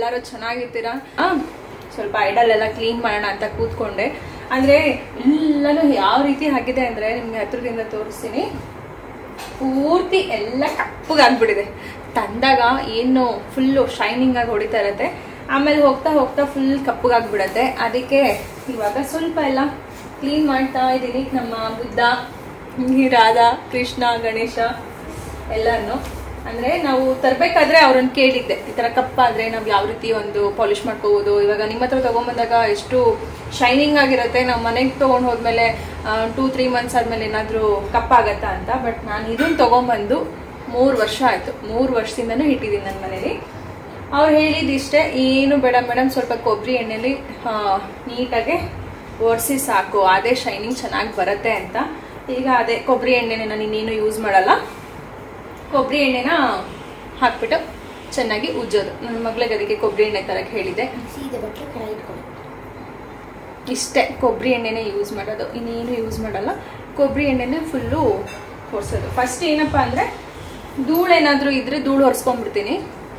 ಎಲ್ಲರೂ ಚೆನ್ನಾಗಿರ್ತೀರಾ ಆ, ಸ್ವಲ್ಪ ಐಡಲ್ ಎಲ್ಲ ಕ್ಲೀನ್ ಮಾಡೋಣ ಅಂತ ಕೂತ್ಕೊಂಡೆ ಅಂದ್ರೆ ಎಲ್ಲನೂ ಯಾವ ರೀತಿ ಆಗಿದೆ ಅಂದ್ರೆ ನಿಮ್ಗೆ ಹತ್ರದಿಂದ ತೋರಿಸ್ತೀನಿ ಪೂರ್ತಿ ಎಲ್ಲ ಕಪ್ಪಗಾಗ್ಬಿಟ್ಟಿದೆ ತಂದಾಗ ಏನು ಫುಲ್ಲು ಶೈನಿಂಗ್ ಆಗಿ ಹೊಡಿತಾ ಇರತ್ತೆ ಆಮೇಲೆ ಹೋಗ್ತಾ ಹೋಗ್ತಾ ಫುಲ್ ಕಪ್ಪಗಾಗ್ಬಿಡತ್ತೆ ಅದಕ್ಕೆ ಇವಾಗ ಸ್ವಲ್ಪ ಎಲ್ಲ ಕ್ಲೀನ್ ಮಾಡ್ತಾ ಇದ್ದೀನಿ ನಮ್ಮ ಬುದ್ಧ ಈ ರಾಧಾ ಕೃಷ್ಣ ಗಣೇಶ ಎಲ್ಲರನ್ನು ಅಂದ್ರೆ ನಾವು ತರಬೇಕಾದ್ರೆ ಅವ್ರನ್ನ ಕೇಳಿದ್ದೆ ಈ ತರ ಕಪ್ಪಾದ್ರೆ ನಾವು ಯಾವ ರೀತಿ ಒಂದು ಪಾಲಿಶ್ ಮಾಡ್ಕೋಬಹುದು ಇವಾಗ ನಿಮ್ಮ ಹತ್ರ ತಗೊಂಬಂದಾಗ ಎಷ್ಟು ಶೈನಿಂಗ್ ಆಗಿರುತ್ತೆ ನಾವು ಮನೆಗೆ ತೊಗೊಂಡು ಹೋದ್ಮೇಲೆ ಟೂ ತ್ರೀ ಮಂತ್ಸ್ ಆದ್ಮೇಲೆ ಏನಾದರೂ ಕಪ್ಪಾಗತ್ತಾ ಅಂತ ಬಟ್ ನಾನು ಇದನ್ನ ತೊಗೊಂಬಂದು ಮೂರು ವರ್ಷ ಆಯ್ತು ಮೂರು ವರ್ಷದಿಂದನೂ ಇಟ್ಟಿದ್ದೀನಿ ನನ್ನ ಮನೇಲಿ ಅವ್ರು ಹೇಳಿದಿಷ್ಟೇ ಏನು ಬೇಡ ಮೇಡಮ್ ಸ್ವಲ್ಪ ಕೊಬ್ಬರಿ ಎಣ್ಣೆಲಿ ಆ, ನೀಟಾಗಿ ಒರೆಸಿ ಸಾಕು ಅದೇ ಶೈನಿಂಗ್ ಚೆನ್ನಾಗಿ ಬರುತ್ತೆ ಅಂತ ಈಗ ಅದೇ ಕೊಬ್ಬರಿ ಎಣ್ಣೆನ ನಾನು ಇನ್ನೇನು ಯೂಸ್ ಮಾಡಲ್ಲ ಕೊಬ್ಬರಿ ಎಣ್ಣೆನ ಹಾಕ್ಬಿಟ್ಟು ಚೆನ್ನಾಗಿ ಉಜ್ಜೋದು ನನ್ನ ಮಗಳಿಗೆ ಅದಕ್ಕೆ ಕೊಬ್ಬರಿ ಎಣ್ಣೆ ತರಕ್ಕೆ ಹೇಳಿದೆ ಸೀದೆ ಬಟ್ಟೆ ಕೆಳಗೆ ಇಟ್ಕೊಳ್ಳಿ ಇಷ್ಟೇ ಕೊಬ್ಬರಿ ಎಣ್ಣೆನೇ ಯೂಸ್ ಮಾಡೋದು ಇನ್ನೇನು ಯೂಸ್ ಮಾಡಲ್ಲ ಕೊಬ್ಬರಿ ಎಣ್ಣೆನೇ ಫುಲ್ಲು ಒರೆಸೋದು ಫಸ್ಟ್ ಏನಪ್ಪ ಅಂದರೆ ಧೂಳು ಏನಾದರೂ ಇದ್ರೆ ಧೂಳು ಒರೆಸ್ಕೊಂಡ್ಬಿಡ್ತೀನಿ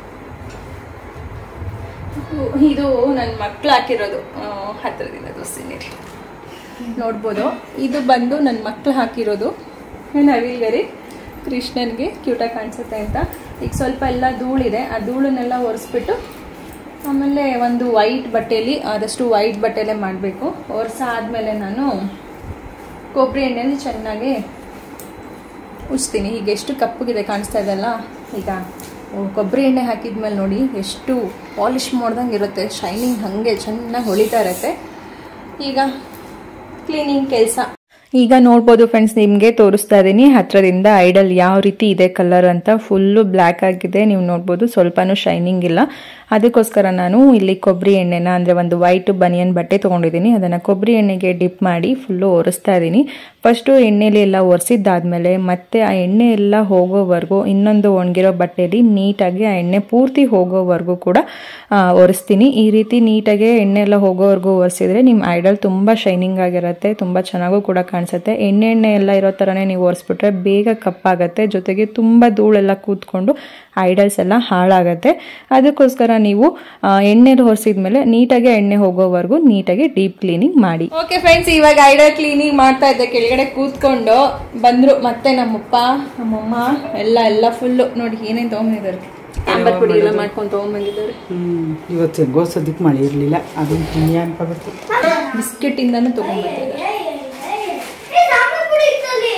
ಇದು ನನ್ನ ಮಕ್ಳು ಹಾಕಿರೋದು ಆ, ಹತ್ರದಿಂದ ತೋರಿಸ್ತೀನಿ ರೀ. ನೋಡ್ಬೋದು ಇದು ಬಂದು ನನ್ನ ಮಕ್ಳು ಹಾಕಿರೋದು ನವಿಲ್ಗರಿ ಕೃಷ್ಣನ್ಗೆ ಕ್ಯೂಟಾಗಿ ಕಾಣಿಸುತ್ತೆ ಅಂತ ಈಗ ಸ್ವಲ್ಪ ಎಲ್ಲ ಧೂಳಿದೆ ಆ ಧೂಳನ್ನೆಲ್ಲ ಒರೆಸ್ಬಿಟ್ಟು ಆಮೇಲೆ ಒಂದು ವೈಟ್ ಬಟ್ಟೆಯಲ್ಲಿ ಆದಷ್ಟು ವೈಟ್ ಬಟ್ಟೆಲೇ ಮಾಡಬೇಕು ಒರೆಸ ಆದಮೇಲೆ ನಾನು ಕೊಬ್ಬರಿ ಎಣ್ಣೆಲಿ ಚೆನ್ನಾಗಿ ಉಜ್ತೀನಿ ಈಗ ಎಷ್ಟು ಕಪ್ಪಗಿದೆ ಕಾಣಿಸ್ತಾ ಇದೆಲ್ಲ ಈಗ ಓ, ಕೊಬ್ಬರಿ ಎಣ್ಣೆ ಹಾಕಿದ್ಮೇಲೆ ನೋಡಿ ಎಷ್ಟು ಪಾಲಿಶ್ ಮಾಡ್ದಂಗೆ ಇರುತ್ತೆ ಶೈನಿಂಗ್ ಹಾಗೆ ಚೆನ್ನಾಗಿ ಹೊಳಿತಾ ಇರುತ್ತೆ ಈಗ ಕ್ಲೀನಿಂಗ್ ಕೆಲಸ ಈಗ ನೋಡ್ಬೋದು ಫ್ರೆಂಡ್ಸ್ ನಿಮಗೆ ತೋರಿಸ್ತಾ ಇದ್ದೀನಿ ಹತ್ರದಿಂದ ಐಡಲ್ ಯಾವ ರೀತಿ ಇದೆ ಕಲರ್ ಅಂತ ಫುಲ್ಲು ಬ್ಲ್ಯಾಕ್ ಆಗಿದೆ ನೀವು ನೋಡ್ಬೋದು ಸ್ವಲ್ಪನೂ ಶೈನಿಂಗ್ ಇಲ್ಲ ಅದಕ್ಕೋಸ್ಕರ ನಾನು ಇಲ್ಲಿ ಕೊಬ್ಬರಿ ಎಣ್ಣೆನ ಅಂದರೆ ಒಂದು ವೈಟ್ ಬನಿಯನ್ ಬಟ್ಟೆ ತೊಗೊಂಡಿದ್ದೀನಿ ಅದನ್ನು ಕೊಬ್ಬರಿ ಎಣ್ಣೆಗೆ ಡಿಪ್ ಮಾಡಿ ಫುಲ್ಲು ಒರೆಸ್ತಾ ಇದ್ದೀನಿ ಫಸ್ಟು ಎಣ್ಣೆಲಿ ಎಲ್ಲ ಒರೆಸಿದ್ದಾದ್ಮೇಲೆ ಮತ್ತೆ ಆ ಎಣ್ಣೆ ಎಲ್ಲ ಹೋಗೋವರೆಗೂ ಇನ್ನೊಂದು ಒಣಗಿರೋ ಬಟ್ಟೆಯಲ್ಲಿ ನೀಟಾಗಿ ಆ ಎಣ್ಣೆ ಪೂರ್ತಿ ಹೋಗೋವರೆಗೂ ಕೂಡ ಆ, ಒರೆಸ್ತೀನಿ ಈ ರೀತಿ ನೀಟಾಗಿ ಎಣ್ಣೆ ಎಲ್ಲ ಹೋಗೋವರೆಗೂ ಒರೆಸಿದ್ರೆ ನಿಮ್ಮ ಐಡಲ್ ತುಂಬ ಶೈನಿಂಗ್ ಆಗಿರುತ್ತೆ ತುಂಬ ಚೆನ್ನಾಗೂ ಕೂಡ ಕಾಣಿಸುತ್ತೆ ಎಣ್ಣೆ ಎಣ್ಣೆ ಎಲ್ಲ ಇರೋ ಥರನೇ ನೀವು ಒರೆಸ್ಬಿಟ್ರೆ ಬೇಗ ಕಪ್ಪಾಗತ್ತೆ ಜೊತೆಗೆ ತುಂಬ ಧೂಳೆಲ್ಲ ಕೂತ್ಕೊಂಡು ಐಡಲ್ಸ್ ಎಲ್ಲ ಹಾಳಾಗತ್ತೆ ಅದಕ್ಕೋಸ್ಕರ ನೀವು ಆ, ಎಣ್ಣೆಲಿ ಹೊರಿಸಿದ್ಮೇಲೆ ನೀಟಾಗಿ ಎಣ್ಣೆ ಹೋಗೋವರೆಗೂ ನೀಟಾಗಿ ಡೀಪ್ ಕ್ಲೀನಿಂಗ್ ಮಾಡಿ ಓಕೆ ಫ್ರೆಂಡ್ಸ್ ಇವಾಗ ಐಡಲ್ ಕ್ಲೀನಿಂಗ್ ಮಾಡ್ತಾ ಇದ್ದೆ ಕೆಳಗಡೆ ಕೂತ್ಕೊಂಡು ಬಂದ್ರು ಮತ್ತೆ ನಮ್ಮಪ್ಪ ನಮ್ಮಮ್ಮ ಎಲ್ಲ ಎಲ್ಲ ಫುಲ್ಲು ನೋಡಿ ಏನೇನು ತೊಗೊಂಬಂದಿದ್ದಾರೆ ಸಾಂಬಾರ್ ಪುಡಿ ಎಲ್ಲ ಮಾಡ್ಕೊಂಡು ತೊಗೊಂಬಂದಿದ್ದಾರೆ ಹ್ಮ್ ಇವತ್ತು ಹೆಂಗೋ ಸದ್ಯಕ್ಕೆ ಮಳೆ ಇರಲಿಲ್ಲ ಅದನ್ನ ಪುಣ್ಯ ಅನ್ಕೋಬೇಕು ಬಿಸ್ಕೆಟ್ ಇಂದಾನು ತೊಗೊಂಬಂದಿದ್ದಾರೆ ಸಾಂಬಾರ್ ಪುಡಿ ಇತ್ತಲ್ಲಿ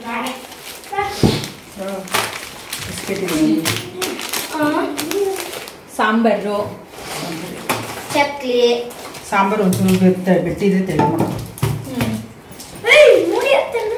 ಸಾಂಬಾರು ಚಕ್ಲಿ ಸಾಂಬಾರು ಒಂಚೂರು ಬೆತ್ತ ಬೆಟ್ಟಿದ್ರೆ ತೆಳು ಮಾಡೋದು ಏಯ್, ಮುಡಿ ಹತ್ತಲ್ಲ?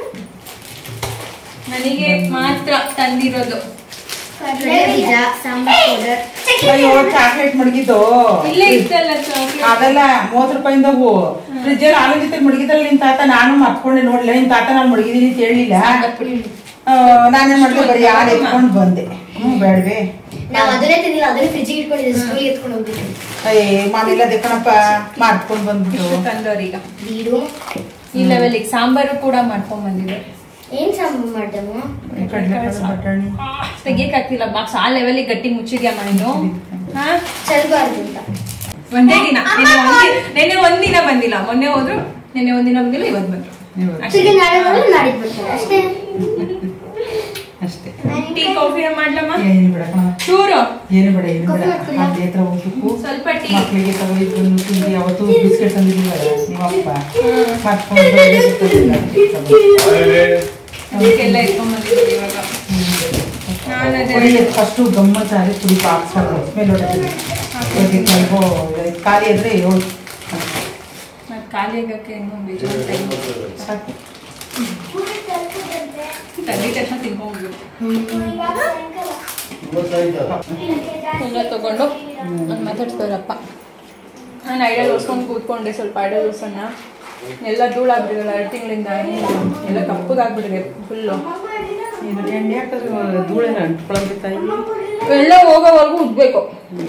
ನನಗೆ ಮಾತ್ರ ತಂದಿರೋದು ಕಡ್ಲೆ ಬೀಜ ಸಾಂಬಾರ್ ಪೌಡರ್ ಅಯ್ಯೋ ಚಾಕ್ಲೇಟ್ ಮಡಗಿದ್ದು ಇಲ್ಲೇ ಇತ್ತಲ್ಲ chocolate. ಅದೆಲ್ಲ ಮೂವತ್ತು ರೂಪಾಯಿಂದ ಹೂ ಫ್ರಿಜ್ಜಲ್ಲಿ ಆಲೂ ಜೊತೆ ಮಡಗಿದ್ರಲ್ಲಿ ನಿನ್ ತಾತ ನಾನು ಮರ್ತ್ಕೊಂಡೆ ನೋಡ್ಲಿಲ್ಲ ನಿನ್ ತಾತ ನಾನು ಮಡಗಿದೀನಿ ಅಂತ ಹೇಳಿಲ್ಲ ಆ, ನಾನೇನ್ ಮಾಡಿದೆ ಬರೀ ಹಾಲು ಎತ್ಕೊಂಡು ಬಂದೆ ಹ್ಮ್ ಬೇಡವೆ ನಾವ್ ಅದನ್ನೇ ತಿಂದಿಲ್ಲ ಅದನ್ನೇ ಫ್ರಿಜ್ಜಿಗೆ ಇಟ್ಕೊಂಡಿದ್ದೆ ಸ್ಕೂಲ್ಗೆ ಎತ್ಕೊಂಡು ಹೋಗ್ಬಿಟ್ಟು ಏ ಮಾಡಿಲ್ಲ ಕಣಪ್ಪ ಮಾಡ್ಕೊಂಡು ಬಂದ್ಬಿಟ್ಟು ತಂದವ್ರೀಗ ಬೀಡು ಈ ಲೆವೆಲ್ಗೆ ಸಾಂಬಾರು ಕೂಡ ಮಾಡ್ಕೊಂಡ್ ಬಂದಿದೆ ಏನ್ ಸಾಂಬಾರ್ ಮಾಡ್ದಮ್ಮ ಕಡಲೆ ಬಟಾಣಿ ತೆಗಿಯಕ್ಕಾಗ್ತಿಲ್ಲ ಬಾಕ್ಸ್ ಆ ಲೆವೆಲ್ಗೆ ಗಟ್ಟಿ ಮುಚ್ಚಿದ್ಯಮ್ಮ ನೀನು ಹಾ ಚಲ್ಬಾರ್ದು ಅಂತ ಒಂದೇ ದಿನ ನೆನ್ನೆ ಒಂದಿ- ನೆನ್ನೆ ಒಂದಿನ ಬಂದಿಲ್ಲ ಮೊನ್ನೆ ಹೋದ್ರು ನೆನ್ನೆ ಒಂದಿನ ಬಂದಿಲ್ಲ ಇವತ್ತು ಬಂದ್ರು ನೀವು ತಿರ್ಗಿ ನಾಳೆ ಬರೋದು ನಾಡಿದ್ದು ಬರ್ತಾರೆ ಅಷ್ಟೇ ಅಷ್ಟೇ ಟೀ ಕಾಫಿ ಮಾಡ್ಲಮ್ಮ ಏನು ಬೇಡ ಕಣ ಚೂರು ಏನು ಬೇಡ ಏನು ಬೇಡ ಅದೇ ಹತ್ರ ಹೋಗ್ಬೇಕು ಸ್ವಲ್ಪ ಟೀ ಮಕ್ಕಳಿಗೆ ತಗೊಂಡು ಬಂದು ತಿಂದು ಅವತ್ತು ಬಿಸ್ಕೆಟ್ ತಂದಿದ್ದೀವಲ್ಲ ನೀವಪ್ಪ ಮರ್ತ್ಕೊಂಡು ಬಂದು ತಂದಿಲ್ಲ. ಅದಕ್ಕೆಲ್ಲ ಇಟ್ಕೊಂಡ್ ಬಂದಿದ್ದೀವಿ ಇವಾಗ ನಾನು ಅದೇ ಒಳ್ಳೆ ಫಸ್ಟು ಗಮ್ಮತ್ ಆಗಿ ಪುಡಿ ಹಾಕ್ಸ್ಕೊಂಡು ಸ್ಮೆಲ್ ಹೊಡೆದಿದೆ ಸ್ವಲ್ಪ ಖಾಲಿ ಆದರೆ ಏಳು ಮತ್ತೆ ಖಾಲಿ ಆಗಕ್ಕೆ ಇನ್ನೂ ಬೇಜಾರು time. ಸಾಕು ತಂದಿದ ತಕ್ಷಣ ತಿನ್ಕೊಂಡ್ಬಿಡು ಎಲ್ಲ ತಗೊಂಡು ನಾನು ಮಾತಾಡ್ತಾರಪ್ಪ ನಾನು ಐಡಲ್ ಓಡಿಸ್ಕೊಂಡು ಕೂತ್ಕೊಂಡೆ ಸ್ವಲ್ಪ ಐಡಲ್ ಓಡಿಸೋಣ ಎಲ್ಲ ಧೂಳಾಗ್ಬಿಟ್ಟಿದಲ್ಲ ಎರಡು ತಿಂಗಳಿಂದ ಎಲ್ಲ ಕಪ್ಪಗಾಗ್ಬಿಟ್ಟಿದೆ ಫುಲ್ಲು ಇದು ಎಣ್ಣೆ ಹಾಕಿದ್ರೆ ಧೂಳೆಲ್ಲ ಅಂಟ್ಕೊಳ್ಳೋದು ತಾಯಿ ಎಲ್ಲ ಹೋಗೋವರೆಗೂ ಉಜ್ಬೇಕು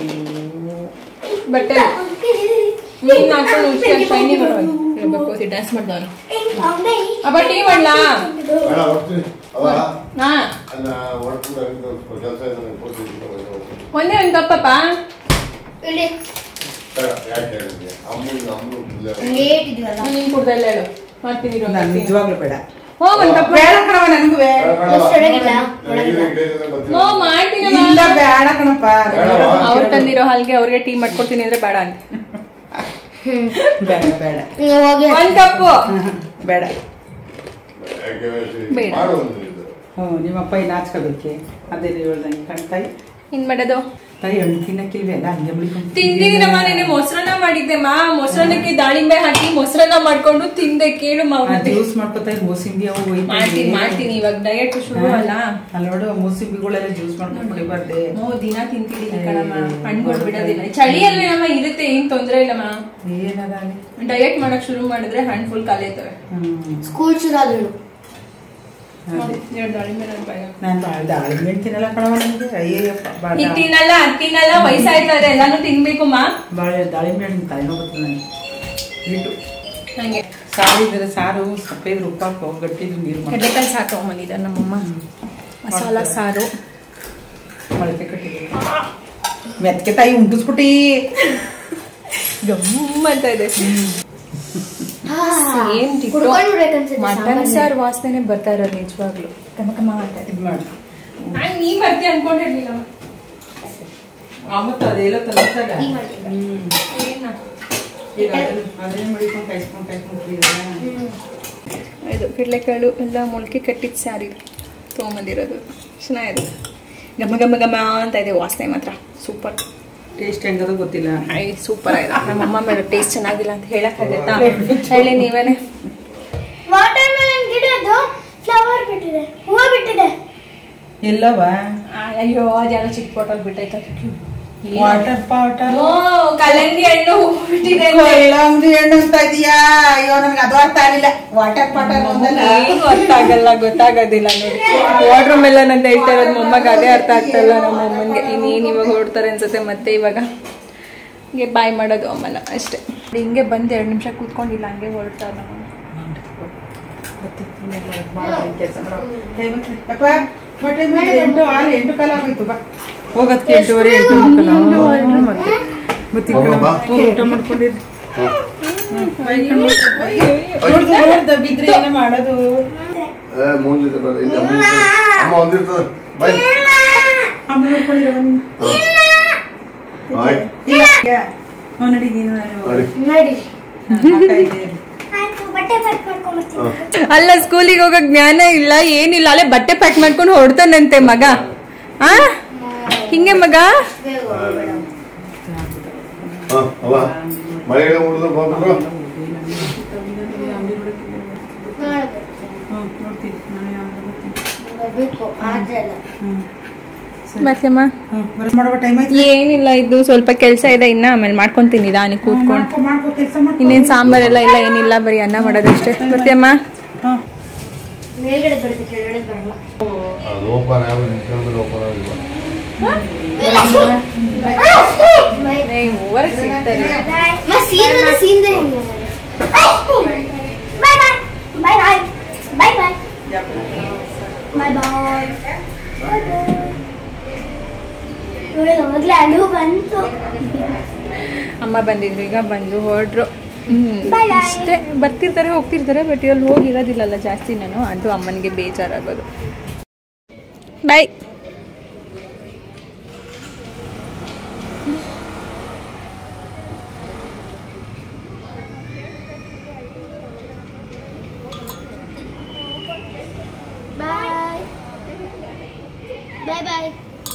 ಬಟ್ಟೆ ನೀನ್ ಹಾಕೊಂಡು ಉಜ್ಜಿ ಶೈನಿ ಬರೋದು ಡ್ಯಾನ್ಸ್ ಮಾಡ್ದವನು ಅಪ್ಪ ಟೀ ಮಾಡ್ಲಾ ಬೇಡ ಹೊರ್ತೀನಿ ಅವ ಹಾ ಅಲ್ಲ ಹೊರಟು ಕೆಲಸ ಇದೆ ಕೊಡ್ತೀನಿ ಒಂದೇ ಒಂದು ಕಪ್ಪಪ್ಪ ಇಲ್ಲಿ ಬೇಡ, ಯಾಕೆ ಹೇಳಿದ್ಯಾ? ಅಮ್ಮಂಗೆ ಅಮ್ಮ ಇಲ್ಲ. ಲೇಟ್ ಇದೀವಲ್ಲ ನೀನ್ ಕುಡ್ದ ಇಲ್ಲ ಹೇಳು ಮಾಡ್ತೀನಿ ಇರು. ನಾನು ನಿಜವಾಗ್ಲೂ ಬೇಡ ಹೋಗ್ ಒಂದ್ ಕಪ್ ಬೇಡ ಕಣವ ನನಗೂ ಬೇಡ, ಬೇಡ. ಅಷ್ಟು ಒಳಗಿಲ್ಲ, ನನಗೆ ಒಳಗಿಲ್ಲ. ಇದೆ, ಇದೆ, ಗೊತ್ತಿಲ್ಲ. ಹೋ ಮಾಡ್ತೀನಿ ಇಲ್ಲ ಬೇಡ ಕಣಪ್ಪ ಬೇಡವಾ? ಅವ್ರು ತಂದಿರೋ ಹಾಲ್ಗೆ ಅವ್ರಿಗೆ ಟೀ ಮಾಡ್ಕೊಡ್ತೀನಿ ಅಂದ್ರೆ ಬೇಡ ಅಂತ ಬೇಡ ಬೇಡ ನೀವು ಹೋಗಿ ಒಂದ್ ಕಪ್ಪು ಹ್ಮ್, ಬೇಡ ಯಾಕೆ ಹೇಳ್ತಿ? ಬೇಡ. ಮಾಡು ಒಂದು ಇದು. ಹ್ಞೂ ನಿಮ್ಮಪ್ಪ ಇನ್ನು ನಾಚ್ಕೋಬೇಕೆ ಅದೇ ನೀವು ಹೇಳ್ದಂಗೆ ಕಣ್ ತಾಯಿ ಏನ್ ಮಾಡೋದು ತಾಯಿ ಹಣ್ಣು ತಿನ್ನಕ್ಕಿಲ್ವೇ ಅಲ್ಲ ಹಂಗೆ ಮುಳಿಕೊಂಡು ತಿಂದಿದ್ದೀನಮ್ಮ ನೆನೆ ಮೊಸರನ್ನ ಮಾಡಿದ್ದೆ ಮಾ ಮೊಸರನ್ನಕ್ಕೆ ದಾಳಿಂಬೆ ಹಾಕಿ ಮೊಸರನ್ನ ಮಾಡ್ಕೊಂಡು ತಿಂದೆ ಕೇಳು ಮಾ ಜ್ಯೂಸ್ ಮಾಡ್ಕೊತಾ ಇದ್ದು ಮೂಸಂಬಿ ಅವು ಒಯ್ತಾ ಮಾಡ್ತೀನಿ ಇದ್ವಿ. ಮಾಡ್ತೀನಿ ಇವಾಗ ಡಯಟ್ ಶುರು ಅಲ್ಲ ಅಲ್ಲಿ ನೋಡು ಮೂಸಂಬಿಗಳೆಲ್ಲ ಜ್ಯೂಸ್ ಮಾಡ್ಕೊಂಡು ಕುಡಿಬಾರ್ದೆ ಮೋ ದಿನ ತಿಂತಿದ್ದೀನಿ ಕಣಮ್ಮ ಹಣ್ಣುಗಳು ಬಿಡೋದಿಲ್ಲ ಚಳಿಯಲ್ಲಿ ನಮ್ಮ ಇರುತ್ತೆ ಏನ್ ತೊಂದ್ರೆ ಇಲ್ಲಮ್ಮ ಏನದಾಗಲಿ ಡಯಟ್ ಮಾಡಕ್ ಶುರು ಮಾಡಿದ್ರೆ ಹಣ್ಣು ಫುಲ್ ಖಾಲಿ ಆಯ್ತವೆ ಹ್ಮ್ ಸ್ಕೂಲ್ ಶುರು ಆದ್ರು ಅದೇ ಎರಡು ದಾಳಿಂಬೆ ನನ್ ಬಾಯಾಗ. ನಾನು ಭಾಳ ದಾಳಿಂಬೆ ತಿನ್ನಲ್ಲ ಕಣವ ನನಗೆ ಅಯ್ಯಯ್ಯಪ್ಪ ಭಾಳ ಇದ್ ತಿನ್ನಲ್ಲ ಅದ್ ತಿನ್ನಲ್ಲ ವಯಸ್ಸಾಯ್ತದೆ ಎಲ್ಲಾನು ತಿನ್ಬೇಕು ಮಾ ಭಾಳ ದಾಳಿಂಬೆ ಹಣ್ಣು ತಲೆನೋವು ಬರ್ತದೆ ನನಗೆ ಇಟ್ಟು ಹಂಗೆ ಸಾರು ಇದ್ರೆ ಸಾರು ಸಪ್ಪೇದು ಉಪ್ಪಾಕು ಗಟ್ಟಿದು ನೀರು ಮಾಡಿ ಕಡಲೆಕಾಯಿ ಸಾರು ತಗೊಂಬಂದಿದ್ದಾರೆ ನಮ್ಮಮ್ಮ ಮಸಾಲ ಸಾರು ಮೊಳಕೆ ಕಟ್ಟಿದ್ರು ಮೆತ್ಕೆ ತಾಯಿ ಉಂಟಿಸ್ಬಿಟ್ಟಿ ಗಮ್ಮಂತ ಇದೆ ಸೇಮ್ ಕುಡ್ಕೊಂಡು ಬಿಡ್ಬೇಕನ್ಸುತ್ತೆ ಮಟನ್ ಸಾಂಬಾರ್ನ. ಸಾರು ವಾಸನೆ ಬರ್ತಾ ಇರೋದು ನಿಜವಾಗ್ಲು ಕಮ ಕಮ ಅಂತ ಇದೆ ಇದು ಮಾಡಿ ನಾನ್ ನೀ ಬರ್ತೀಯ ಅನ್ಕೊಂಡಿರ್ಲಿಲ್ಲ ಆವತ್ತು ಅದೆಲ್ಲ ತಂದಾಗ ಈಗ ಮಾಡ್ತೀನಿ. ಹ್ಮ್ ಏನ? ಈಗ ಅದನ್ನ ಅದನ್ನೇ ಮಡಿಕೊಂಡು ಕಾಯಿಸ್ಕೊಂಡು ಕಾಯಿಸ್ಕೊಂಡು ಕುಡಿಯೋದಾ? ಹ್ಮ್. ಇದು ಕಡಲೆಕಾಳು ಎಲ್ಲ ಮೊಳಕೆ ಕಟ್ಟಿದ ಸ್ಯಾರಿ ತೊಗೊಂಬಂದಿರೋದು ಚೆನ್ನಾಗಿದೆ ಘಮ ಘಮ ಘಮ ಅಂತ ಇದೆ ವಾಸನೆ ಮಾತ್ರ ಸೂಪರ್ ಟೇಸ್ಟ್ ಹೆಂಗದ ಗೊತ್ತಿಲ್ಲ ಐ ಸೂಪರ್ ಆಗಿದೆ ನಮ್ಮಮ್ಮ ಮೇಲೆ ಟೇಸ್ಟ್ ಚೆನ್ನಾಗಿಲ್ಲ ಅಂತ ಹೇಳಕ್ಕಾಗತ್ತಾ ಹೇಳಿ ನೀವೇನೆ ವಾಟರ್ ಮೆಲನ್ ಗಿಡದ್ದು ಫ್ಲವರ್ ಬಿಟ್ಟಿದೆ ಹೂವು ಬಿಟ್ಟಿದೆ ಎಲ್ಲವ ಆ, ಅಯ್ಯೋ ಅದೆಲ್ಲ ಚಿಕ್ಕ ಬಾಟಲ್ ಬಿಟ್ಟೈತೆ ವಾಟರ್ ಪಾಟರ್ ಓ ಕಲ್ಲಂಗಡಿ ಹಣ್ಣು ಹೂ ಬಿಟ್ಟಿದೆ ಕಲ್ಲಂಗಡಿ ಹಣ್ಣು ಅಂತ ಇದೀಯಾ ಅಯ್ಯೋ ನನ್ಗೆ ಅದು ಅರ್ಥ ಆಗಿಲ್ಲ ವಾಟರ್ ಪಾಟರ್ ಒಂದಲ್ಲ ಏನು ಅರ್ಥ ಆಗಲ್ಲ ಗೊತ್ತಾಗೋದಿಲ್ಲ ನೋಡಿ ವಾಟರ್ ಮೆಲನ್ ಅಂತ ಹೇಳ್ತಾ ಇರೋದು ಮೊಮ್ಮಗ ಅದೇ ಅರ್ಥ ಆಗ್ತಾ ಇಲ್ಲ ನಮ್ಮ ಅಮ್ಮನ್ಗೆ ಇನ್ನೇನು ಇವಾಗ ಹೊರಡ್ತಾರೆ ಅನ್ಸುತ್ತೆ ಮತ್ತೆ ಇವಾಗ ಹಿಂಗೆ ಬಾಯ್ ಮಾಡೋದು ಅಮ್ಮನ ಅಷ್ಟೇ ಹಿಂಗೆ ಬಂದು ಎರಡು ನಿಮಿಷ ಕೂತ್ಕೊಂಡಿಲ್ಲ ಹಂಗೆ ಹೊರಡ್ತಾರೆ ನಮ್ಮ ಎಂಟು ಆರು ಎಂಟು ಕಾಲ ಆಗೋಯ್ತು ಬಾ ಹೋಗೋದಕ್ಕೆ ಎಂಟೂವರೆ ಎಂಟು ಮುಕ್ಕಾಲು. ಮತ್ತೆ ಮತ್ತೆ ಹೋಗು ಬಾ. ಹೋಗಿ ಊಟ ಮಾಡ್ಕೊಂಡಿದ್ದು ಬಿದ್ರೆ ಏನೋ ಮಾಡೋದು ಏ, ಮೂಂಜಿದೆ ಬೇಡ. ಇಲ್ಲಿ ಅಮ್ಮ ಇರ್ತದೆ. ಅಮ್ಮ ಒಂದಿರ್ತದೆ ಬೈ ಅಮ್ಮ ನೋಡ್ಕೊಂಡಿರೋ ಆಯ್ತು ಇಲ್ಲ ಹ್ಞೂ ನಡಿ ನೀನು ನಾನು ನೋಡಿ ನೋಡಿ ಅಕ್ಕ ಇದೆ. ಆಯ್ತು ಬಟ್ಟೆ ಪ್ಯಾಕ್ ಮಾಡ್ಕೊಂಡ್ಬರ್ತೀನಿ ಅಲ್ಲ ಸ್ಕೂಲಿಗೆ ಹೋಗೋ ಜ್ಞಾನ ಇಲ್ಲ ಏನಿಲ್ಲ ಅಲ್ಲೇ ಬಟ್ಟೆ ಪ್ಯಾಕ್ ಮಾಡ್ಕೊಂಡು ಹೊಡ್ತಾನಂತೆ ಮಗ ಆ ಹಿಂಗೆ ಮಗ ಬೇಗ ಹೋಗ್ಬೇಡ. ಹಾ ಅವ ಮಳೆಗೆ ಉಳಿದು ಬಂದ್ರು ಮಾಡ್ಬೇಕು. ಹ್ಞೂ ನೋಡ್ತೀನಿ ನಾನು ಯಾವಾಗ ಬರ್ತೀನಿ ಬರ್ಬೇಕು ಆದ್ರೆ ಅಲ್ಲ ಹ್ಞೂ ಮತ್ತೆಮ್ಮ ಹ್ಞೂ ಬರೋ ಮಾಡೋ ಟೈಮ್ ಆಯ್ತು ಏನಿಲ್ಲ ಇದು ಸ್ವಲ್ಪ ಕೆಲಸ ಇದೆ ಇನ್ನ ಆಮೇಲೆ ಮಾಡ್ಕೊಂತೀನಿ ನಿಧಾನ ಕೂತ್ಕೊಂಡು ಮಾಡ್ಕೊ ಮಾಡ್ಕೊ ಕೆಲಸ ಮಾಡ್ಕೊ ಇನ್ನೇನ್ ಸಾಂಬಾರೆಲ್ಲ ಇಲ್ಲ ಏನಿಲ್ಲ ಬರೀ ಅನ್ನ ಮಾಡೋದಷ್ಟೇ ಬರ್ತೀಯಮ್ಮ ಹಾಂ ಮೇಲ್ಗಡೆ ಬರುತ್ತೆ ಕೆಳಗಡೆ ಬರಲ್ಲ ಅದು ಓಪನ್ ಆಗ ನಿಂತ್ಕೊಂಡ್ರೆ ಓಪನ್ ಆಗಿಲ್ಲ ಮ ಸೀನ್ ಅಂದ್ರೆ ಸೀನ್ ಬಾಯ್ bye bye bye bye bye ಬಾಯ್ ನೋಡಿ ಮೊದಲೇ ಅಳು ಬಂತು ಅಮ್ಮ ಬಂದಿದ್ರು ಈಗ ಬಂದು ಹೊರಡ್ರು ಹ್ಮ್ Bye bye. ಅಷ್ಟೇ ಬರ್ತಿರ್ತಾರೆ ಹೋಗ್ತಿರ್ತಾರೆ ಬಟ್ ಇಲ್ಲಿ ಹೋಗಿರೋದಿಲ್ಲಲ್ಲ ಜಾಸ್ತಿ ನಾನು ಅದು ಅಮ್ಮನಿಗೆ ಬೇಜಾರಾಗೋದು ಬಾಯ್ ಬಾಯ್ ಬಾಯ್ ಬಾಯ್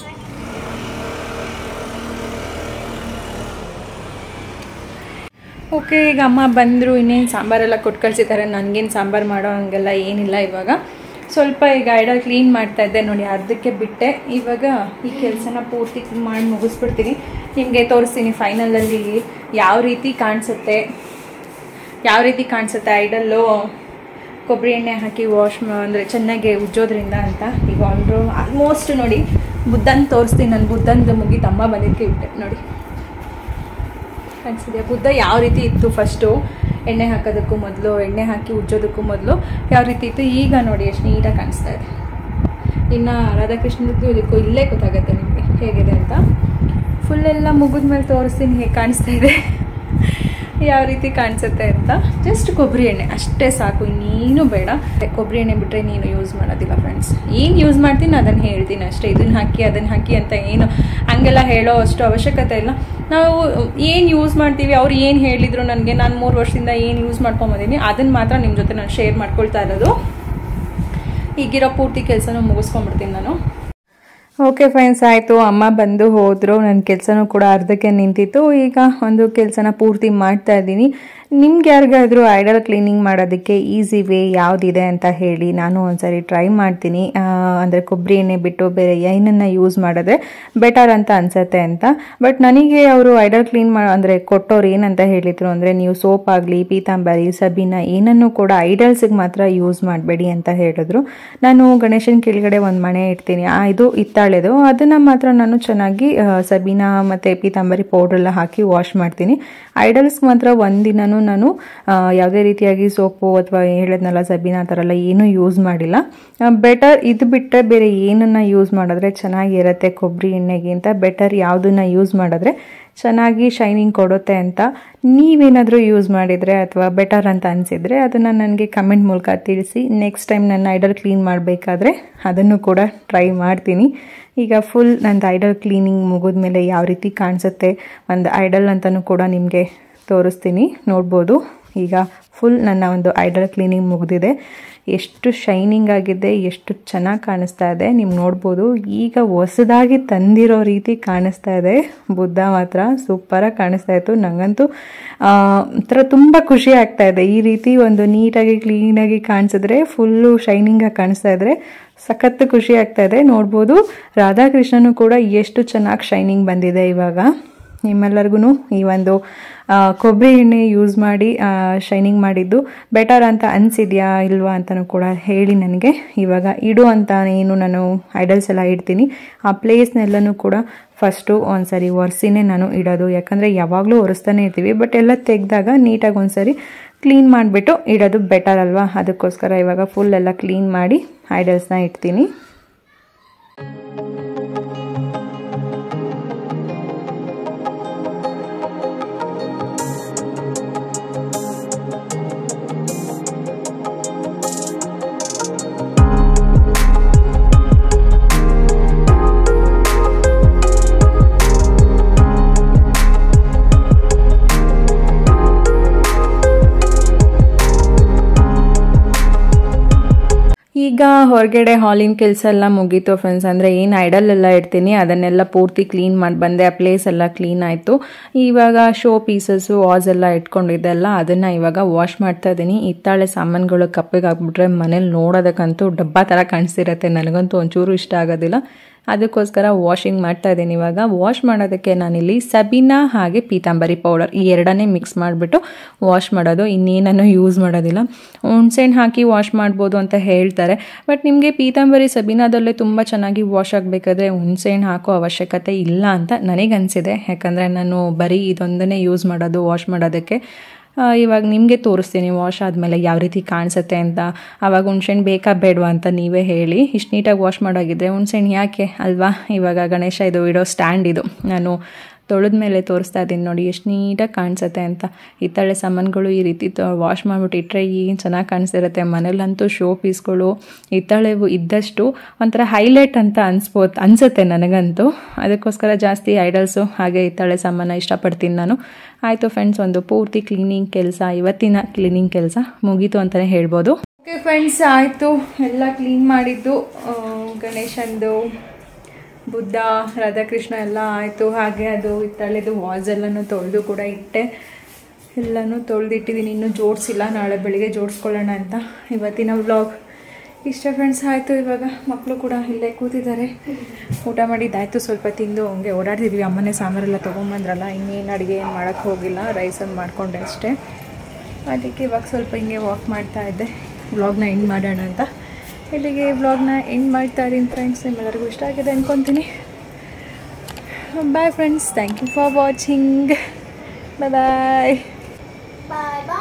ಓಕೆ ಈಗ ಅಮ್ಮ ಬಂದರು ಇನ್ನೇನು ಸಾಂಬಾರೆಲ್ಲ ಕೊಟ್ಟು ಕಳಿಸಿದ್ದಾರೆ ನನಗೇನು ಸಾಂಬಾರು ಮಾಡೋ ಹಂಗೆಲ್ಲ ಏನಿಲ್ಲ ಇವಾಗ ಸ್ವಲ್ಪ ಈಗ ಐಡಲ್ ಕ್ಲೀನ್ ಮಾಡ್ತಾ ಇದ್ದೆ ನೋಡಿ ಅರ್ಧಕ್ಕೆ ಬಿಟ್ಟೆ ಇವಾಗ ಈ ಕೆಲಸನ ಪೂರ್ತಿ ಮಾಡಿ ಮುಗಿಸ್ಬಿಡ್ತೀನಿ ನಿಮಗೆ ತೋರಿಸ್ತೀನಿ ಫೈನಲಲ್ಲಿ ಯಾವ ರೀತಿ ಕಾಣಿಸುತ್ತೆ ಯಾವ ರೀತಿ ಕಾಣಿಸುತ್ತೆ ಐಡಲ್ಲು ಕೊಬ್ಬರಿ ಎಣ್ಣೆ ಹಾಕಿ ವಾಶ್ ಅಂದರೆ ಚೆನ್ನಾಗಿ ಉಜ್ಜೋದ್ರಿಂದ ಅಂತ ಈಗ ಆಲ್ರು ಆಲ್ಮೋಸ್ಟ್ ನೋಡಿ ಬುದ್ಧನ ತೋರಿಸ್ತೀನಿ ನಾನು ಬುದ್ಧಂದು ಮುಗಿತು ಅಮ್ಮ ಬಂದಿದ್ದಕ್ಕೆ ಬಿಟ್ಟೆ ನೋಡಿ ಕಾಣಿಸಿದೆ ಬುದ್ಧ ಯಾವ ರೀತಿ ಇತ್ತು ಫಸ್ಟು ಎಣ್ಣೆ ಹಾಕೋದಕ್ಕೂ ಮೊದಲು ಎಣ್ಣೆ ಹಾಕಿ ಉಜ್ಜೋದಕ್ಕೂ ಮೊದಲು ಯಾವ ರೀತಿ ಇತ್ತು ಈಗ ನೋಡಿ ಎಷ್ಟು ನೀಟಾಗಿ ಕಾಣಿಸ್ತಾ ಇದೆ ಇನ್ನು ರಾಧಾಕೃಷ್ಣದ್ದು ಇದಕ್ಕೂ ಇಲ್ಲೇ ಗೊತ್ತಾಗುತ್ತೆ ನಿಮಗೆ ಹೇಗಿದೆ ಅಂತ ಫುಲ್ ಎಲ್ಲ ಮುಗಿದ್ಮೇಲೆ ತೋರಿಸ್ತೀನಿ ಹೇಗೆ ಕಾಣಿಸ್ತಾ ಇದೆ ಯಾವ ರೀತಿ ಕಾಣಿಸುತ್ತೆ ಅಂತ ಜಸ್ಟ್ ಕೊಬ್ಬರಿ ಎಣ್ಣೆ ಅಷ್ಟೇ ಸಾಕು ಇನ್ನೇನು ಬೇಡ ಕೊಬ್ಬರಿ ಎಣ್ಣೆ ಬಿಟ್ಟರೆ ನೀನು ಯೂಸ್ ಮಾಡೋದಿಲ್ಲ ಫ್ರೆಂಡ್ಸ್ ಏನು ಯೂಸ್ ಮಾಡ್ತೀನಿ ಅದನ್ನು ಹೇಳ್ತೀನಿ ಅಷ್ಟೇ ಇದನ್ನು ಹಾಕಿ ಅದನ್ನು ಹಾಕಿ ಅಂತ ಏನು ಹಂಗೆಲ್ಲ ಹೇಳೋ ಅಷ್ಟು ಅವಶ್ಯಕತೆ ಇಲ್ಲ ನಾವು ಏನು ಯೂಸ್ ಮಾಡ್ತೀವಿ ಅವ್ರು ಏನು ಹೇಳಿದ್ರು ನನಗೆ ನಾನು ಮೂರು ವರ್ಷದಿಂದ ಏನು ಯೂಸ್ ಮಾಡ್ಕೊಂಬಂದೀನಿ ಅದನ್ನು ಮಾತ್ರ ನಿಮ್ಮ ಜೊತೆ ನಾನು ಶೇರ್ ಮಾಡ್ಕೊಳ್ತಾ ಇರೋದು ಈಗಿರೋ ಪೂರ್ತಿ ಕೆಲಸನೂ ಮುಗಿಸ್ಕೊಂಡ್ಬಿಡ್ತೀನಿ ನಾನು ಓಕೆ ಫ್ರೆಂಡ್ಸ್ ಆಯಿತು ಅಮ್ಮ ಬಂದು ಹೋದರು ನನ್ನ ಕೆಲಸನೂ ಕೂಡ ಅರ್ಧಕ್ಕೆ ನಿಂತಿತ್ತು ಈಗ ಒಂದು ಕೆಲಸನ ಪೂರ್ತಿ ಮಾಡ್ತಾ ಇದ್ದೀನಿ ನಿಮ್ಗೆ ಯಾರಿಗಾದ್ರೂ ಐಡಲ್ ಕ್ಲೀನಿಂಗ್ ಮಾಡೋದಕ್ಕೆ ಈಸಿ ವೇ ಯಾವುದಿದೆ ಅಂತ ಹೇಳಿ ನಾನು ಒಂದ್ಸರಿ ಟ್ರೈ ಮಾಡ್ತೀನಿ ಅಂದರೆ ಕೊಬ್ಬರಿ ಎಣ್ಣೆ ಬಿಟ್ಟು ಬೇರೆ ಏನನ್ನು ಯೂಸ್ ಮಾಡಿದ್ರೆ ಬೆಟರ್ ಅಂತ ಅನ್ಸುತ್ತೆ ಅಂತ ಬಟ್ ನನಗೆ ಅವರು ಐಡಲ್ ಕ್ಲೀನ್ ಮಾ ಅಂದರೆ ಕೊಟ್ಟವ್ರು ಏನಂತ ಹೇಳಿದ್ರು ಅಂದರೆ ನೀವು ಸೋಪ್ ಆಗಲಿ ಪೀತಾಂಬರಿ ಸಬೀನ ಏನನ್ನು ಕೂಡ ಐಡಲ್ಸಿಗೆ ಮಾತ್ರ ಯೂಸ್ ಮಾಡಬೇಡಿ ಅಂತ ಹೇಳಿದ್ರು ನಾನು ಗಣೇಶನ ಕೆಳಗಡೆ ಒಂದು ಮಣೆ ಇಡ್ತೀನಿ ಆ ಇದು ಇತ್ತಾಳೆದು ಅದನ್ನು ಮಾತ್ರ ನಾನು ಚೆನ್ನಾಗಿ ಆ, ಸಬೀನ ಮತ್ತು ಪೀತಾಂಬರಿ ಪೌಡ್ರೆಲ್ಲ ಹಾಕಿ ವಾಶ್ ಮಾಡ್ತೀನಿ ಐಡಲ್ಸ್ಗೆ ಮಾತ್ರ ಒಂದಿನನೂ ನಾನು ಆ, ಯಾವುದೇ ರೀತಿಯಾಗಿ ಸೋಪು ಅಥವಾ ಹೇಳಿದ್ನಲ್ಲ ಸಬೀನ ಆ ಥರ ಎಲ್ಲ ಏನೂ ಯೂಸ್ ಮಾಡಿಲ್ಲ ಬೆಟರ್ ಇದು ಬಿಟ್ಟರೆ ಬೇರೆ ಏನನ್ನ ಯೂಸ್ ಮಾಡಿದ್ರೆ ಚೆನ್ನಾಗಿರುತ್ತೆ ಕೊಬ್ಬರಿ ಎಣ್ಣೆಗಿಂತ ಬೆಟರ್ ಯಾವುದನ್ನ ಯೂಸ್ ಮಾಡಿದ್ರೆ ಚೆನ್ನಾಗಿ ಶೈನಿಂಗ್ ಕೊಡುತ್ತೆ ಅಂತ ನೀವೇನಾದರೂ ಯೂಸ್ ಮಾಡಿದರೆ ಅಥವಾ ಬೆಟರ್ ಅಂತ ಅನಿಸಿದರೆ ಅದನ್ನು ನನಗೆ ಕಮೆಂಟ್ ಮೂಲಕ ತಿಳಿಸಿ ನೆಕ್ಸ್ಟ್ ಟೈಮ್ ನನ್ನ ಐಡಲ್ ಕ್ಲೀನ್ ಮಾಡಬೇಕಾದ್ರೆ ಅದನ್ನು ಕೂಡ ಟ್ರೈ ಮಾಡ್ತೀನಿ ಈಗ ಫುಲ್ ನಂದು ಐಡಲ್ ಕ್ಲೀನಿಂಗ್ ಮುಗಿದ್ಮೇಲೆ ಯಾವ ರೀತಿ ಕಾಣಿಸುತ್ತೆ ಒಂದು ಐಡಲ್ ಅಂತಲೂ ಕೂಡ ನಿಮಗೆ ತೋರಿಸ್ತೀನಿ ನೋಡ್ಬೋದು ಈಗ ಫುಲ್ ನನ್ನ ಒಂದು ಐಡಲ್ ಕ್ಲೀನಿಂಗ್ ಮುಗಿದಿದೆ ಎಷ್ಟು ಶೈನಿಂಗ್ ಆಗಿದೆ ಎಷ್ಟು ಚೆನ್ನಾಗಿ ಕಾಣಿಸ್ತಾ ಇದೆ ನೀವು ನೋಡ್ಬೋದು ಈಗ ಹೊಸದಾಗಿ ತಂದಿರೋ ರೀತಿ ಕಾಣಿಸ್ತಾ ಇದೆ ಬುದ್ಧ ಮಾತ್ರ ಸೂಪರಾಗಿ ಕಾಣಿಸ್ತಾ ಇತ್ತು ನನಗಂತೂ ಆ, ಒಂಥರ ತುಂಬ ಖುಷಿ ಆಗ್ತಾ ಇದೆ ಈ ರೀತಿ ಒಂದು ನೀಟಾಗಿ ಕ್ಲೀನಾಗಿ ಕಾಣಿಸಿದ್ರೆ ಫುಲ್ಲು ಶೈನಿಂಗಾಗಿ ಕಾಣಿಸ್ತಾ ಇದ್ರೆ ಸಖತ್ತು ಖುಷಿ ಆಗ್ತಾ ಇದೆ ನೋಡ್ಬೋದು ರಾಧಾಕೃಷ್ಣನು ಕೂಡ ಎಷ್ಟು ಚೆನ್ನಾಗಿ ಶೈನಿಂಗ್ ಬಂದಿದೆ ಇವಾಗ ನಿಮ್ಮೆಲ್ಲರಿಗೂ ಈ ಒಂದು ಆ, ಕೊಬ್ಬರಿ ಎಣ್ಣೆ ಯೂಸ್ ಮಾಡಿ ಶೈನಿಂಗ್ ಮಾಡಿದ್ದು ಬೆಟರ್ ಅಂತ ಅನಿಸಿದ್ಯಾ ಇಲ್ವಾ ಅಂತಲೂ ಕೂಡ ಹೇಳಿ ನನಗೆ ಇವಾಗ ಇಡು ಅಂತ ಏನು ನಾನು ಐಡಲ್ಸ್ ಎಲ್ಲ ಇಡ್ತೀನಿ ಆ ಪ್ಲೇಸ್ನೆಲ್ಲನೂ ಕೂಡ ಫಸ್ಟು ಒಂದ್ಸರಿ ಒರೆಸಿನೇ ನಾನು ಇಡೋದು ಯಾಕಂದರೆ ಯಾವಾಗಲೂ ಒರೆಸ್ತಾನೆ ಇರ್ತೀವಿ ಬಟ್ ಎಲ್ಲ ತೆಗೆದಾಗ ನೀಟಾಗಿ ಒಂದ್ಸರಿ ಕ್ಲೀನ್ ಮಾಡಿಬಿಟ್ಟು ಇಡೋದು ಬೆಟರ್ ಅಲ್ವಾ ಅದಕ್ಕೋಸ್ಕರ ಇವಾಗ ಫುಲ್ ಎಲ್ಲ ಕ್ಲೀನ್ ಮಾಡಿ ಐಡಲ್ಸ್ನ ಇಡ್ತೀನಿ ಈಗ ಹೊರಗಡೆ ಹಾಲಿನ ಕೆಲಸ ಎಲ್ಲ ಮುಗೀತು ಫ್ರೆಂಡ್ಸ್ ಅಂದರೆ ಏನು ಐಡಲ್ ಎಲ್ಲ ಇಡ್ತೀನಿ ಅದನ್ನೆಲ್ಲ ಪೂರ್ತಿ ಕ್ಲೀನ್ ಮಾಡಿ ಬಂದೆ ಆ ಪ್ಲೇಸ್ ಎಲ್ಲ ಕ್ಲೀನ್ ಆಯಿತು ಇವಾಗ ಶೋ ಪೀಸಸ್ಸು ವಾಸ್ ಎಲ್ಲ ಇಟ್ಕೊಂಡಿದ್ದೆಲ್ಲ ಅದನ್ನು ಇವಾಗ ವಾಶ್ ಮಾಡ್ತಾ ಇದ್ದೀನಿ ಹಿತ್ತಾಳೆ ಸಾಮಾನುಗಳು ಕಪ್ಪಿಗೆ ಹಾಕ್ಬಿಟ್ರೆ ಮನೇಲಿ ನೋಡೋದಕ್ಕಂತೂ ಡಬ್ಬ ಥರ ಕಾಣಿಸ್ತಿರತ್ತೆ ನನಗಂತೂ ಒಂಚೂರು ಇಷ್ಟ ಆಗೋದಿಲ್ಲ ಅದಕ್ಕೋಸ್ಕರ ವಾಷಿಂಗ್ ಮಾಡ್ತಾ ಇದ್ದೀನಿ ಇವಾಗ ವಾಶ್ ಮಾಡೋದಕ್ಕೆ ನಾನಿಲ್ಲಿ ಸಬೀನಾ ಹಾಗೆ ಪೀತಾಂಬರಿ ಪೌಡರ್ ಈ ಎರಡನ್ನೇ ಮಿಕ್ಸ್ ಮಾಡಿಬಿಟ್ಟು ವಾಶ್ ಮಾಡೋದು ಇನ್ನೇನನ್ನು ಯೂಸ್ ಮಾಡೋದಿಲ್ಲ ಹುಣ್ಸೆಹಣ್ಣು ಹಾಕಿ ವಾಶ್ ಮಾಡ್ಬೋದು ಅಂತ ಹೇಳ್ತಾರೆ ಬಟ್ ನಿಮಗೆ ಪೀತಾಂಬರಿ ಸಬೀನಾದಲ್ಲೇ ತುಂಬ ಚೆನ್ನಾಗಿ ವಾಶ್ ಆಗಬೇಕಾದ್ರೆ ಹುಣ್ಸೆಹಣ್ಣು ಹಾಕೋ ಅವಶ್ಯಕತೆ ಇಲ್ಲ ಅಂತ ನನಗನ್ಸಿದೆ ಯಾಕಂದರೆ ನಾನು ಬರೀ ಇದೊಂದನ್ನೇ ಯೂಸ್ ಮಾಡೋದು ವಾಶ್ ಮಾಡೋದಕ್ಕೆ ಆ, ಇವಾಗ ನಿಮಗೆ ತೋರಿಸ್ತೀನಿ ವಾಶ್ ಆದಮೇಲೆ ಯಾವ ರೀತಿ ಕಾಣಿಸುತ್ತೆ ಅಂತ ಆವಾಗ ಹುಣ್ಸೆಹಣ್ಣು ಬೇಕಾ ಬೇಡವಾ ಅಂತ ನೀವೇ ಹೇಳಿ ಇಷ್ಟು ನೀಟಾಗಿ ವಾಶ್ ಮಾಡೋಗಿದ್ರೆ ಹುಣ್ಸೆಹಣ್ಣು ಯಾಕೆ ಅಲ್ವಾ ಇವಾಗ ಗಣೇಶ ಇದು ಇಡೋ ಸ್ಟ್ಯಾಂಡ್ ಇದು ನಾನು ತೊಳೆದ ಮೇಲೆ ತೋರಿಸ್ತಾ ಇದ್ದೀನಿ ನೋಡಿ ಎಷ್ಟು ನೀಟಾಗಿ ಕಾಣಿಸುತ್ತೆ ಅಂತ ಹಿತ್ತಾಳೆ ಸಾಮಾನುಗಳು ಈ ರೀತಿ ವಾಶ್ ಮಾಡಿಬಿಟ್ಟು ಇಟ್ಟರೆ ಏನು ಚೆನ್ನಾಗಿ ಕಾಣಿಸ್ತಿರುತ್ತೆ ಮನೇಲಂತೂ ಶೋ ಪೀಸ್ಗಳು ಹಿತ್ತಾಳೆವು ಇದ್ದಷ್ಟು ಒಂಥರ ಹೈಲೈಟ್ ಅಂತ ಅನ್ಸ್ಬೋದು ಅನಿಸುತ್ತೆ ನನಗಂತೂ ಅದಕ್ಕೋಸ್ಕರ ಜಾಸ್ತಿ ಐಡಲ್ಸು ಹಾಗೆ ಹಿತ್ತಾಳೆ ಸಾಮಾನು ಇಷ್ಟಪಡ್ತೀನಿ ನಾನು ಆಯಿತು ಫ್ರೆಂಡ್ಸ್ ಒಂದು ಪೂರ್ತಿ ಕ್ಲೀನಿಂಗ್ ಕೆಲಸ ಇವತ್ತಿನ ಕ್ಲೀನಿಂಗ್ ಕೆಲಸ ಮುಗೀತು ಅಂತಲೇ ಹೇಳ್ಬೋದು ಓಕೆ ಫ್ರೆಂಡ್ಸ್ ಆಯಿತು ಎಲ್ಲ ಕ್ಲೀನ್ ಮಾಡಿದ್ದು ಆ, ಗಣೇಶಂದು ಬುದ್ಧ ರಾಧಾಕೃಷ್ಣ ಎಲ್ಲ ಆಯಿತು ಹಾಗೆ ಅದು ಹಿತ್ತಾಳೆದು ವಾಸ್ ಎಲ್ಲನೂ ತೊಳೆದು ಕೂಡ ಇಟ್ಟೆ ಎಲ್ಲನೂ ತೊಳೆದಿಟ್ಟಿದ್ದೀನಿ ಇನ್ನೂ ಜೋಡಿಸಿಲ್ಲ ನಾಳೆ ಬೆಳಿಗ್ಗೆ ಜೋಡಿಸ್ಕೊಳ್ಳೋಣ ಅಂತ ಇವತ್ತಿನ ವ್ಲಾಗ್ ಇಷ್ಟ ಫ್ರೆಂಡ್ಸ್ ಆಯಿತು ಇವಾಗ ಮಕ್ಕಳು ಕೂಡ ಇಲ್ಲೇ ಕೂತಿದ್ದಾರೆ ಊಟ ಮಾಡಿದ್ದಾಯಿತು ಸ್ವಲ್ಪ ತಿಂದು ಹಂಗೆ ಓಡಾಡ್ತಿದ್ವಿ ಅಮ್ಮನೇ ಸಾಂಬಾರೆಲ್ಲ ತೊಗೊಂಬಂದ್ರಲ್ಲ ಇನ್ನೇನು ಅಡುಗೆ ಏನು ಮಾಡೋಕ್ಕೆ ಹೋಗಿಲ್ಲ ರೈಸ್ ಒಂದು ಮಾಡಿಕೊಂಡೆ ಅಷ್ಟೇ ಅದಕ್ಕೆ ಇವಾಗ ಸ್ವಲ್ಪ ಹಿಂಗೆ ವಾಕ್ ಮಾಡ್ತಾ ಇದ್ದೆ ವ್ಲಾಗ್ನ ಎಂಡ್ ಮಾಡೋಣ ಅಂತ ಇಲ್ಲಿಗೆ ವ್ಲಾಗ್ನ ಎಂಡ್ ಮಾಡ್ತಾ ಇದ್ದೀನಿ ಫ್ರೆಂಡ್ಸ್ ನಿಮ್ಮೆಲ್ಲರಿಗೂ ಇಷ್ಟ ಆಗಿದೆ ಅಂದ್ಕೊತೀನಿ bye friends thank you for watching bye bye bye bye